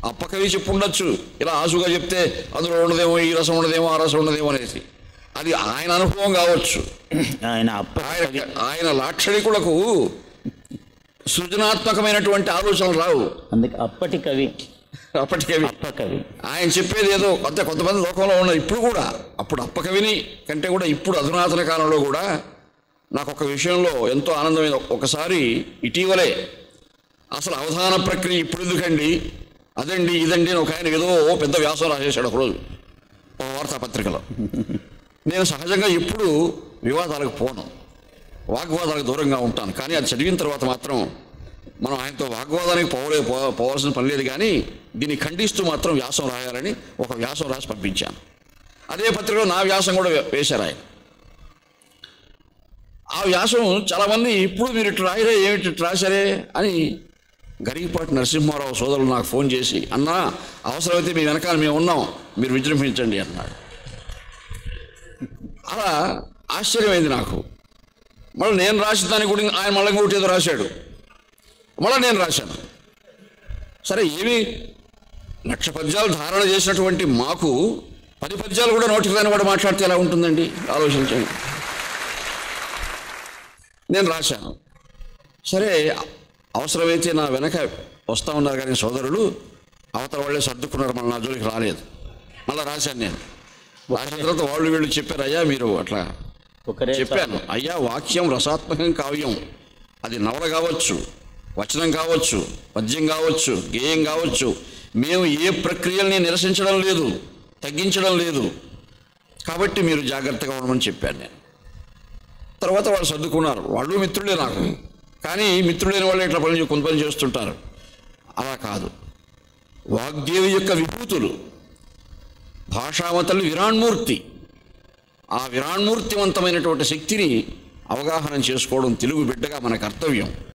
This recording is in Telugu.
అప్పకవి చెప్పుండొచ్చు ఇలా ఆసుగా చెప్తే అందులో ఉండదేమో ఈ రసం ఉండదేమో ఆ రసం ఉండదేమో అనేసి అది ఆయన అనుభవం కావచ్చు ఆయన అప్ప ఆయన ఆయన లాక్షణికులకు సృజనాత్మకమైనటువంటి ఆలోచనలు రావు అందుకే అప్పటి కవి అప్పటికవి అప్ప కవి ఆయన చెప్పేది ఏదో కొంత కొంతమంది లోకంలో ఉన్నారు ఇప్పుడు కూడా అప్పుడు అప్పకవిని కంటే కూడా ఇప్పుడు అధునాతన కాలంలో కూడా నాకు ఒక విషయంలో ఎంతో ఆనందమైన ఒకసారి ఇటీవలే అసలు అవధాన ప్రక్రియ ఇప్పుడు ఎందుకండి అదండి ఇదండి అని ఒక ఆయన ఏదో పెద్ద వ్యాసం రాసేసాడు ఒకరోజు ఒక వార్తాపత్రికలో నేను సహజంగా ఎప్పుడు వివాదాలకు పోను వాగ్వాదాలకు దూరంగా ఉంటాను కానీ అది చదివిన తర్వాత మాత్రం మనం ఆయనతో వాగ్వాదానికి పోవలే పో- పోవాల్సిన పని లేదు కానీ దీన్ని ఖండిస్తూ మాత్రం వ్యాసం రాయాలని ఒక వ్యాసం రాసి పంపించాను అదే పత్రికలో నా వ్యాసం కూడా వే- వేశారు ఆయన ఆ వ్యాసం చాలామంది ఇప్పుడు మీరు ఇట్లా రాయరే ఏమిటి ఇట్లా రాశారే అని గరిగిపాటి నరసింహారావు సోదరులు నాకు ఫోన్ చేసి అన్నా అవసరమైతే మీ వెనకాల మేము ఉన్నాం మీరు విజృంభించండి అన్నాడు అలా ఆశ్చర్యమైంది నాకు మళ్ళీ నేను రాసిన దాని గురించి ఆయన మళ్ళీ ఇంకోటి ఏదో రాశాడు మళ్ళీ నేను రాశాను సరే ఏమి లక్ష పద్యాలు ధారణ చేసినటువంటి మాకు పది పద్యాలు కూడా నోటికి రాని వాడు మాట్లాడితే ఎలా ఉంటుందండి ఆలోచించండి నేను రాశాను సరే అవసరమైతే నా వెనక వస్తూ ఉన్నారు కానీ సోదరులు అవతల వాళ్ళే సర్దుకున్నారు మళ్ళీ నా జోలికి రాలేదు మళ్ళీ రాశాను నేను రాసిన తర్వాత వాళ్ళు వీళ్ళు చెప్పారు అయ్యా మీరు అట్లా ఒకరే చెప్పాను అయ్యా వాక్యం రసాత్మకం కావ్యం అది నవల కావచ్చు వచనం కావచ్చు పద్యం కావచ్చు గేయం కావచ్చు మేము ఏ ప్రక్రియల్ని నిరసించడం లేదు తగ్గించడం లేదు కాబట్టి మీరు జాగ్రత్తగా ఉండమని చెప్పాను నేను తర్వాత వాళ్ళు సర్దుకున్నారు వాళ్ళు మిత్రులే నాకు కానీ మిత్రులైన వాళ్ళు ఇట్లా పని కొంత పని చేస్తుంటారు అలా కాదు వాగ్దేవి యొక్క విభూతులు భాషావతలు విరాణ్మూర్తి ఆ విరాణ్మూర్తివంతమైనటువంటి శక్తిని అవగాహన చేసుకోవడం తెలుగు బిడ్డగా మన కర్తవ్యం